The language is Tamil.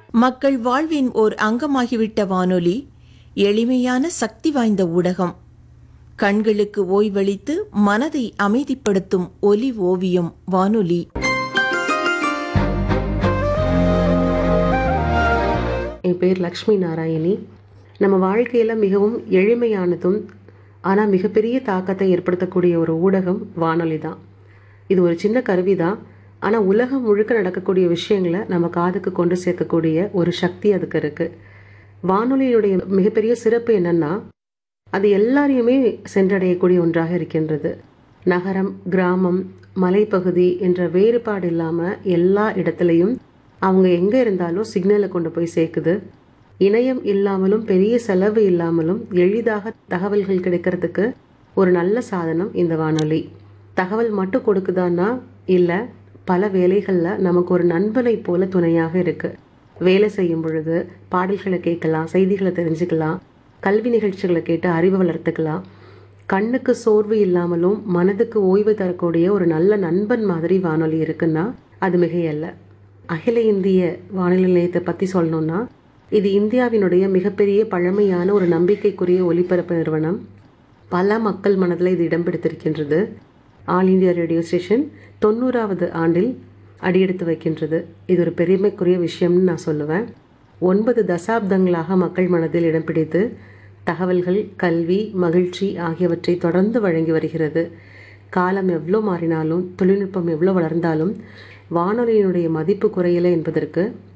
மக்கள் வாழ்வின் ஓர் அங்கமாகிவிட்ட வானொலி எளிமையான சக்தி வாய்ந்த ஊடகம் கண்களுக்கு ஓய்வளித்து மனதை அமைதிப்படுத்தும் ஒலி ஓவியம் வானொலி என் பேர் லக்ஷ்மி நாராயணி நம்ம வாழ்க்கையில் மிகவும் எளிமையானதும் ஆனால் மிகப்பெரிய தாக்கத்தை ஏற்படுத்தக்கூடிய ஒரு ஊடகம் வானொலி தான் இது ஒரு சின்ன கருவி தான் ஆனால் உலகம் முழுக்க நடக்கக்கூடிய விஷயங்களை நம்ம காதுக்கு கொண்டு சேர்க்கக்கூடிய ஒரு சக்தி அதுக்கு இருக்குது வானொலியினுடைய மிகப்பெரிய சிறப்பு என்னன்னா அது எல்லாரையுமே சென்றடையக்கூடிய ஒன்றாக இருக்கின்றது நகரம் கிராமம் மலைப்பகுதி என்ற வேறுபாடு இல்லாமல் எல்லா இடத்துலையும் அவங்க எங்கே இருந்தாலும் சிக்னலை கொண்டு போய் சேர்க்குது இணையம் இல்லாமலும் பெரிய செலவு இல்லாமலும் எளிதாக தகவல்கள் கிடைக்கிறதுக்கு ஒரு நல்ல சாதனம் இந்த வானொலி தகவல் மட்டும் கொடுக்குதான்னா இல்லை பல வேலைகளில் நமக்கு ஒரு நண்பனை போல துணையாக இருக்கு வேலை செய்யும் பொழுது பாடல்களை கேட்கலாம் செய்திகளை தெரிஞ்சுக்கலாம் கல்வி நிகழ்ச்சிகளை கேட்டு அறிவை வளர்த்துக்கலாம் கண்ணுக்கு சோர்வு இல்லாமலும் மனதுக்கு ஓய்வு தரக்கூடிய ஒரு நல்ல நண்பன் மாதிரி வானொலி இருக்குன்னா அது மிகையல்ல அகில இந்திய வானொலி நிலையத்தை பற்றி சொல்லணும்னா இது இந்தியாவினுடைய மிகப்பெரிய பழமையான ஒரு நம்பிக்கைக்குரிய ஒலிபரப்பு நிறுவனம் பல மக்கள் மனதில் இது இடம் பிடித்திருக்கின்றது ஆல் இந்தியா ரேடியோ ஸ்டேஷன் தொண்ணூறாவது ஆண்டில் அடியெடுத்து வைக்கின்றது இது ஒரு பெருமைக்குரிய விஷயம்னு நான் சொல்லுவேன் ஒன்பது தசாப்தங்களாக மக்கள் மனதில் இடம் பிடித்து தகவல்கள் கல்வி மகிழ்ச்சி ஆகியவற்றை தொடர்ந்து வழங்கி வருகிறது காலம் எவ்வளோ மாறினாலும் தொழில்நுட்பம் எவ்வளோ வளர்ந்தாலும் வானொலியினுடைய மதிப்பு குறையலை என்பதற்கு